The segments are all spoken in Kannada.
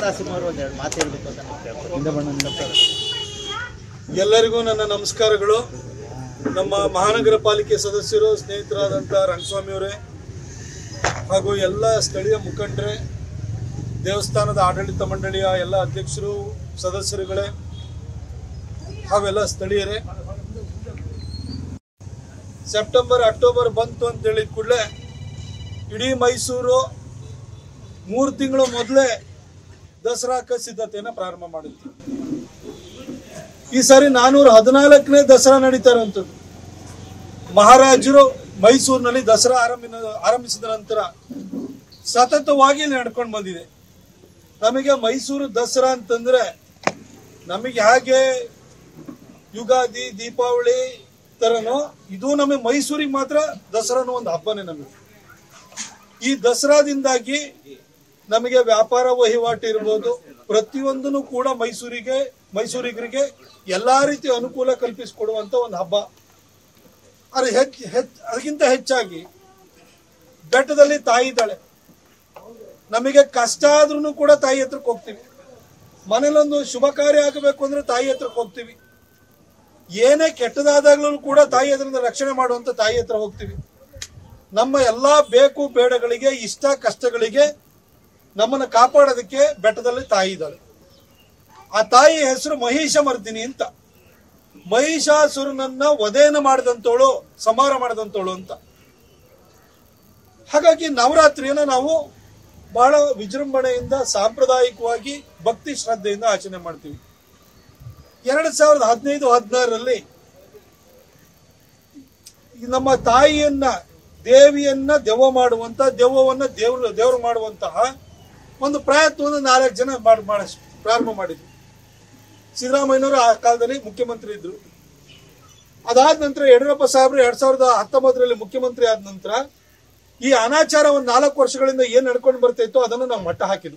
ಕಾಸಿಮ್ ಅವರು ಒಂದೆರಡು ಮಾತು ಹೇಳ್ಬೇಕು ಅಂತ ನಾವು ಕೇಳ್ಕೊತೀವಿ ಎಲ್ಲರಿಗೂ ನನ್ನ ನಮಸ್ಕಾರಗಳು ನಮ್ಮ ಮಹಾನಗರ ಪಾಲಿಕೆ ಸದಸ್ಯರು ಸ್ನೇಹಿತರಾದಂಥ ರಂಗಸ್ವಾಮಿ ಅವರೇ ಹಾಗೂ ಎಲ್ಲ ಸ್ಥಳೀಯ ಮುಖಂಡರೇ ದೇವಸ್ಥಾನದ ಆಡಳಿತ ಮಂಡಳಿಯ ಎಲ್ಲ ಅಧ್ಯಕ್ಷರು ಸದಸ್ಯರುಗಳೇ ಹಾಗೂ ಎಲ್ಲ ಸ್ಥಳೀಯರೇ ಸೆಪ್ಟೆಂಬರ್ ಅಕ್ಟೋಬರ್ ಬಂತು ಅಂತ ಹೇಳಿದ ಕೂಡಲೇ ಇಡೀ ಮೈಸೂರು ಮೂರು ತಿಂಗಳು ಮೊದಲೇ ದಸರಾಕ್ಕೆ ಸಿದ್ಧತೆಯನ್ನು ಪ್ರಾರಂಭ ಮಾಡಿತ್ತು ಈ ಸಾರಿ ನಾನೂರ ಹದಿನಾಲ್ಕನೇ ದಸರಾ ನಡೀತಾ ಇರುವಂಥದ್ದು ಮಹಾರಾಜರು ಮೈಸೂರಿನಲ್ಲಿ ದಸರಾ ಆರಂಭಿನ ಆರಂಭಿಸಿದ ನಂತರ ಸತತವಾಗಿ ಇಲ್ಲಿ ನಡ್ಕೊಂಡು ಬಂದಿದೆ ನಮಗೆ ಮೈಸೂರು ದಸರಾ ಅಂತಂದ್ರೆ ನಮಗೆ ಹಾಗೆ ಯುಗಾದಿ ದೀಪಾವಳಿ ತರನೋ ಇದು ನಮಗೆ ಮೈಸೂರಿಗೆ ಮಾತ್ರ ದಸರಾನು ಒಂದು ಹಬ್ಬನೇ ನಮಗೆ ಈ ದಸರಾದಿಂದಾಗಿ ನಮಗೆ ವ್ಯಾಪಾರ ವಹಿವಾಟು ಇರ್ಬೋದು ಪ್ರತಿಯೊಂದನ್ನು ಕೂಡ ಮೈಸೂರಿಗೆ ಮೈಸೂರಿಗರಿಗೆ ಎಲ್ಲಾ ರೀತಿ ಅನುಕೂಲ ಕಲ್ಪಿಸಿಕೊಡುವಂತ ಒಂದು ಹಬ್ಬ ಅದು ಹೆಚ್ಚು ಹೆಚ್ಚು ಅದಕ್ಕಿಂತ ಹೆಚ್ಚಾಗಿ ಬೆಟ್ಟದಲ್ಲಿ ತಾಯಿ ಇದ್ದಾಳೆ ನಮಗೆ ಕಷ್ಟ ಆದ್ರೂ ಕೂಡ ತಾಯಿ ಹತ್ರಕ್ಕೆ ಹೋಗ್ತೀವಿ ಮನೇಲೊಂದು ಶುಭ ಕಾರ್ಯ ಆಗಬೇಕು ಅಂದ್ರೆ ತಾಯಿ ಹತ್ರಕ್ಕೆ ಹೋಗ್ತೀವಿ ಏನೇ ಕೆಟ್ಟದಾದಾಗ್ಲೂ ಕೂಡ ತಾಯಿ ಅದರಿಂದ ರಕ್ಷಣೆ ಮಾಡುವಂತ ತಾಯಿ ಹತ್ರ ಹೋಗ್ತೀವಿ ನಮ್ಮ ಎಲ್ಲಾ ಬೇಕು ಬೇಡಗಳಿಗೆ ಇಷ್ಟ ಕಷ್ಟಗಳಿಗೆ ನಮ್ಮನ್ನು ಕಾಪಾಡೋದಕ್ಕೆ ಬೆಟ್ಟದಲ್ಲಿ ತಾಯಿ ಇದ್ದಾಳೆ ಆ ತಾಯಿ ಹೆಸರು ಮಹಿಷ ಮರ್ದಿನಿ ಅಂತ ಮಹಿಷಾಸುರನನ್ನ ವಧೆಯನ್ನು ಮಾಡಿದಂತವಳು ಸಂಹಾರ ಮಾಡಿದಂತವಳು ಅಂತ ಹಾಗಾಗಿ ನವರಾತ್ರಿಯನ್ನ ನಾವು ಬಹಳ ವಿಜೃಂಭಣೆಯಿಂದ ಸಾಂಪ್ರದಾಯಿಕವಾಗಿ ಭಕ್ತಿ ಶ್ರದ್ಧೆಯಿಂದ ಆಚರಣೆ ಮಾಡ್ತೀವಿ ಎರಡ್ ಸಾವಿರದ ಹದಿನೈದು ಹದಿನಾರರಲ್ಲಿ ಈ ನಮ್ಮ ತಾಯಿಯನ್ನ ದೇವಿಯನ್ನ ದೆವ್ವ ಮಾಡುವಂತ ದೆವ್ವವನ್ನ ದೇವ್ರ ದೇವ್ರು ಮಾಡುವಂತಹ ಒಂದು ಪ್ರಯತ್ನವನ್ನು ನಾಲ್ಕು ಜನ ಮಾಡಿ ಮಾಡ ಪ್ರಾರಂಭ ಮಾಡಿದ್ರು ಸಿದ್ದರಾಮಯ್ಯನವರು ಆ ಕಾಲದಲ್ಲಿ ಮುಖ್ಯಮಂತ್ರಿ ಇದ್ರು ಅದಾದ ನಂತರ ಯಡಿಯೂರಪ್ಪ ಸಾಹೇಬರು ಎರಡ್ ಸಾವಿರದ ಹತ್ತೊಂಬತ್ತರಲ್ಲಿ ಮುಖ್ಯಮಂತ್ರಿ ಆದ ನಂತರ ಈ ಅನಾಚಾರ ಒಂದು ನಾಲ್ಕು ವರ್ಷಗಳಿಂದ ಏನ್ ನಡ್ಕೊಂಡು ಬರ್ತಾ ಇತ್ತು ಅದನ್ನು ನಾವು ಮಟ್ಟ ಹಾಕಿದ್ವಿ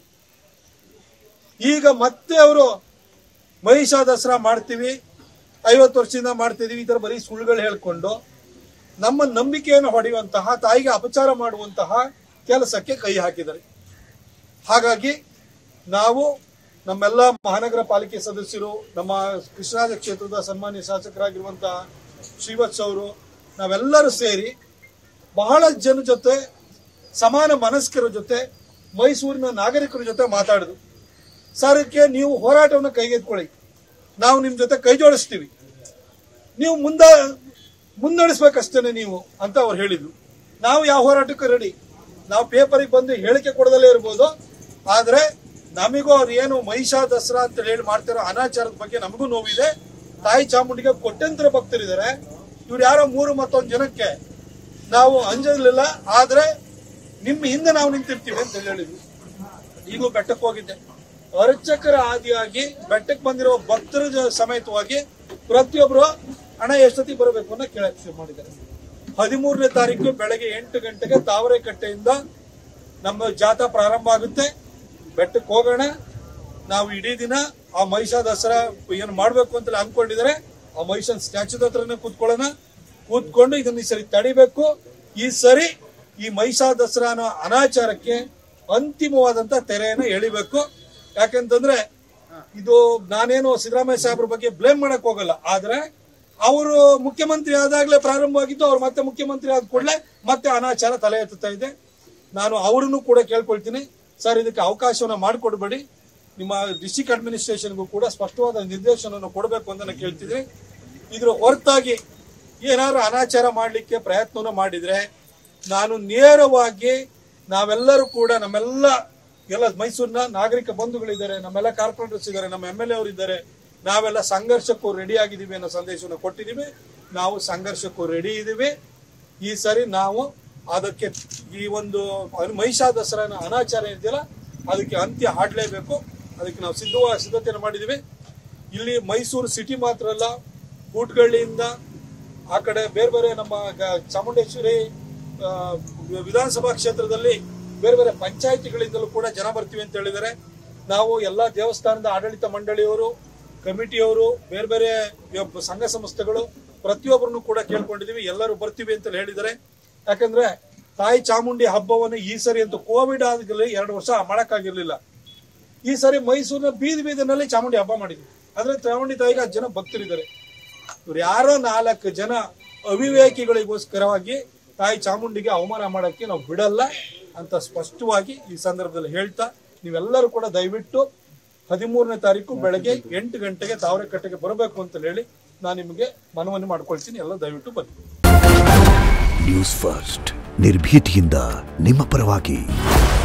ಈಗ ಮತ್ತೆ ಅವರು ಮಹಿಷಾ ದಸರಾ ಮಾಡ್ತೀವಿ ಐವತ್ತು ವರ್ಷದಿಂದ ಮಾಡ್ತಿದೀವಿ ಈ ತರ ಬರೀ ಸುಳ್ಳುಗಳು ಹೇಳ್ಕೊಂಡು ನಮ್ಮ ನಂಬಿಕೆಯನ್ನು ಹೊಡೆಯುವಂತಹ ತಾಯಿಗೆ ಅಪಚಾರ ಮಾಡುವಂತಹ ಕೆಲಸಕ್ಕೆ ಕೈ ಹಾಕಿದ್ದಾರೆ ಹಾಗಾಗಿ ನಾವು ನಮ್ಮೆಲ್ಲ ಮಹಾನಗರ ಪಾಲಿಕೆ ಸದಸ್ಯರು ನಮ್ಮ ಕೃಷ್ಣರಾಜ ಕ್ಷೇತ್ರದ ಸನ್ಮಾನ್ಯ ಶಾಸಕರಾಗಿರುವಂತಹ ಶ್ರೀವತ್ಸ ಅವರು ನಾವೆಲ್ಲರೂ ಸೇರಿ ಬಹಳ ಜನ ಜೊತೆ ಸಮಾನ ಮನಸ್ಕರ ಜೊತೆ ಮೈಸೂರಿನ ನಾಗರಿಕರ ಜೊತೆ ಮಾತಾಡಿದ್ರು ಸರ್ ಇದಕ್ಕೆ ನೀವು ಹೋರಾಟವನ್ನು ಕೈಗೆತ್ಕೊಳ್ಳಿ ನಾವು ನಿಮ್ ಜೊತೆ ಕೈ ಜೋಡಿಸ್ತೀವಿ ನೀವು ಮುಂದ ಮುನ್ನಡೆಸ್ಬೇಕಷ್ಟೇನೆ ನೀವು ಅಂತ ಅವ್ರು ಹೇಳಿದ್ರು ನಾವು ಯಾವ ಹೋರಾಟಕ್ಕೂ ರೆಡಿ ನಾವು ಪೇಪರಿಗೆ ಬಂದು ಹೇಳಿಕೆ ಕೊಡದಲ್ಲೇ ಇರ್ಬೋದು ಆದ್ರೆ ನಮಿಗೂ ಅವ್ರು ಏನು ಮಹಿಷಾ ದಸರಾ ಅಂತ ಹೇಳಿ ಮಾಡ್ತಿರೋ ಅನಾಚಾರದ ಬಗ್ಗೆ ನಮಗೂ ನೋವಿದೆ ತಾಯಿ ಚಾಮುಂಡಿಗೆ ಕೊಟ್ಟಂತರ ಭಕ್ತರಿದ್ದಾರೆ ಇವ್ರು ಯಾರೋ ಮೂರು ಮತ್ತೊಂದು ಜನಕ್ಕೆ ನಾವು ಅಂಜಲಿಲ್ಲ ಆದ್ರೆ ನಿಮ್ಮ ಹಿಂದೆ ನಾವು ನಿಂತಿರ್ತೀವಿ ಅಂತ ಹೇಳಿದ್ವಿ ಈಗೂ ಬೆಟ್ಟಕ್ಕೆ ಹೋಗಿದ್ದೆ ಅರ್ಚಕರ ಆದಿಯಾಗಿ ಬೆಟ್ಟಕ್ಕೆ ಬಂದಿರೋ ಭಕ್ತರ ಜ- ಸಮೇತವಾಗಿ ಪ್ರತಿಯೊಬ್ರು ಹಣ ಎಷ್ಟೊತ್ತಿಗೆ ಬರಬೇಕು ಅನ್ನೋ ಕೇಳಕ್ ಶುರು ಮಾಡಿದ್ದಾರೆ ಹದಿಮೂರನೇ ತಾರೀಕು ಬೆಳಗ್ಗೆ ಎಂಟು ಗಂಟೆಗೆ ತಾವರೆಕಟ್ಟೆಯಿಂದ ನಮ್ಮ ಜಾಥಾ ಪ್ರಾರಂಭ ಆಗುತ್ತೆ ಬೆಟ್ಟಕ್ಕೆ ಹೋಗೋಣ ನಾವು ಇಡೀ ದಿನ ಆ ಮಹಿಷಾ ದಸರಾ ಏನು ಮಾಡ್ಬೇಕು ಅಂತ ಅನ್ಕೊಂಡಿದ್ದಾರೆ ಆ ಮಹಿಷನ್ ಸ್ಟ್ಯಾಚ್ಯೂದ ಹತ್ರನೇ ಕೂತ್ಕೊಳ್ಳೋಣ ಕೂತ್ಕೊಂಡು ಇದನ್ನ ಈ ಸರಿ ತಡಿಬೇಕು ಈ ಸರಿ ಈ ಮಹಿಷಾ ದಸರಾ ಅನ್ನೋ ಅನಾಚಾರಕ್ಕೆ ಅಂತಿಮವಾದಂತ ತೆರೆಯನ್ನು ಎಳಿಬೇಕು ಯಾಕಂತಂದ್ರೆ ಇದು ನಾನೇನು ಸಿದ್ದರಾಮಯ್ಯ ಸಾಹೇಬ್ರ ಬಗ್ಗೆ ಬ್ಲೇಮ್ ಮಾಡಕ್ ಹೋಗಲ್ಲ ಆದ್ರೆ ಅವರು ಮುಖ್ಯಮಂತ್ರಿ ಆದಾಗ್ಲೇ ಪ್ರಾರಂಭವಾಗಿದ್ದು ಅವ್ರು ಮತ್ತೆ ಮುಖ್ಯಮಂತ್ರಿ ಆದ ಕೂಡಲೇ ಮತ್ತೆ ಅನಾಚಾರ ತಲೆ ಎತ್ತುತ್ತಾ ಇದೆ ನಾನು ಅವರನ್ನು ಕೂಡ ಕೇಳ್ಕೊಳ್ತೀನಿ ಸರ್ ಇದಕ್ಕೆ ಅವಕಾಶವನ್ನ ಮಾಡಿಕೊಡ್ಬೇಡಿ ನಿಮ್ಮ ಡಿಸ್ಟಿಕ್ ಅಡ್ಮಿನಿಸ್ಟ್ರೇಷನ್ಗೂ ಕೂಡ ಸ್ಪಷ್ಟವಾದ ನಿರ್ದೇಶನವನ್ನು ಕೊಡಬೇಕು ಅಂತ ನಾನು ಕೇಳ್ತಿದ್ದೀನಿ ಇದ್ರ ಹೊರತಾಗಿ ಏನಾದ್ರು ಅನಾಚಾರ ಮಾಡಲಿಕ್ಕೆ ಪ್ರಯತ್ನವನ್ನು ಮಾಡಿದ್ರೆ ನಾನು ನೇರವಾಗಿ ನಾವೆಲ್ಲರೂ ಕೂಡ ನಮ್ಮೆಲ್ಲ ಎಲ್ಲ ಮೈಸೂರಿನ ನಾಗರಿಕ ಬಂಧುಗಳಿದ್ದಾರೆ ನಮ್ಮೆಲ್ಲ ಕಾರ್ಪೊರೇಟರ್ಸ್ ಇದ್ದಾರೆ ನಮ್ಮ ಎಮ್ ಎಲ್ ಎ ಅವರು ಇದ್ದಾರೆ ನಾವೆಲ್ಲ ಸಂಘರ್ಷಕ್ಕೂ ರೆಡಿ ಆಗಿದ್ದೀವಿ ಅನ್ನೋ ಸಂದೇಶವನ್ನು ಕೊಟ್ಟಿದ್ದೀವಿ ನಾವು ಸಂಘರ್ಷಕ್ಕೂ ರೆಡಿ ಇದ್ದೀವಿ ಈ ಸರಿ ನಾವು ಅದಕ್ಕೆ ಈ ಒಂದು ಮಹಿಷಾ ದಸರಾನ ಅನಾಚಾರ ಇದೆಯಲ್ಲ ಅದಕ್ಕೆ ಅಂತ್ಯ ಹಾಡಲೇಬೇಕು ಅದಕ್ಕೆ ನಾವು ಸಿದ್ಧವ ಸಿದ್ಧತೆಯನ್ನು ಮಾಡಿದ್ದೀವಿ ಇಲ್ಲಿ ಮೈಸೂರು ಸಿಟಿ ಮಾತ್ರ ಅಲ್ಲ ಕೂಟ್ಗಳ್ಳಿಯಿಂದ ಆ ಕಡೆ ಬೇರೆ ಬೇರೆ ನಮ್ಮ ಗ- ಚಾಮುಂಡೇಶ್ವರಿ ಆ, ವಿಧಾನಸಭಾ ಕ್ಷೇತ್ರದಲ್ಲಿ ಬೇರೆ ಬೇರೆ ಪಂಚಾಯತಿಗಳಿಂದಲೂ ಕೂಡ ಜನ ಬರ್ತೀವಿ ಅಂತ ಹೇಳಿದ್ದಾರೆ ನಾವು ಎಲ್ಲಾ ದೇವಸ್ಥಾನದ ಆಡಳಿತ ಮಂಡಳಿಯವರು ಕಮಿಟಿಯವರು ಬೇರೆ ಬೇರೆ ಯ- ಸಂಘ ಸಂಸ್ಥೆಗಳು ಪ್ರತಿಯೊಬ್ಬರನ್ನು ಕೂಡ ಕೇಳ್ಕೊಂಡಿದೀವಿ ಎಲ್ಲರೂ ಬರ್ತೀವಿ ಅಂತ ಹೇಳಿದ್ದಾರೆ ಯಾಕಂದ್ರೆ ತಾಯಿ ಚಾಮುಂಡಿ ಹಬ್ಬವನ್ನು ಈ ಸರಿ ಅಂತೂ ಕೋವಿಡ್ ಆದ್ಮೇಲೆ ಎರಡು ವರ್ಷ ಮಾಡಕ್ಕಾಗಿರ್ಲಿಲ್ಲ ಈ ಸಾರಿ ಮೈಸೂರಿನ ಬೀದಿ ಬೀದಿನಲ್ಲಿ ಚಾಮುಂಡಿ ಹಬ್ಬ ಮಾಡಿದ್ವಿ ಆದ್ರೆ ಚಾಮುಂಡಿ ತಾಯಿಗೆ ಹತ್ತು ಜನ ಭಕ್ತರಿದ್ದಾರೆ ಇವ್ರು ಯಾರೋ ನಾಲ್ಕು ಜನ ಅವಿವೇಕಿಗಳಿಗೋಸ್ಕರವಾಗಿ ತಾಯಿ ಚಾಮುಂಡಿಗೆ ಅವಮಾನ ಮಾಡಕ್ಕೆ ನಾವು ಬಿಡಲ್ಲ ಅಂತ ಸ್ಪಷ್ಟವಾಗಿ ಈ ಸಂದರ್ಭದಲ್ಲಿ ಹೇಳ್ತಾ ನೀವೆಲ್ಲರೂ ಕೂಡ ದಯವಿಟ್ಟು ಹದಿಮೂರನೇ ತಾರೀಕು ಬೆಳಗ್ಗೆ ಎಂಟು ಗಂಟೆಗೆ ತಾವರೆಕಟ್ಟೆಗೆ ಬರಬೇಕು ಅಂತ ಹೇಳಿ ನಾನು ನಿಮಗೆ ಮನವಿ ಮಾಡ್ಕೊಳ್ತೀನಿ ಎಲ್ಲ ದಯವಿಟ್ಟು ಬನ್ನಿ ನ್ಯೂಸ್ ಫಸ್ಟ್ ನಿರ್ಭೀತಿಯಿಂದ ನಿಮ್ಮ ಪರವಾಗಿ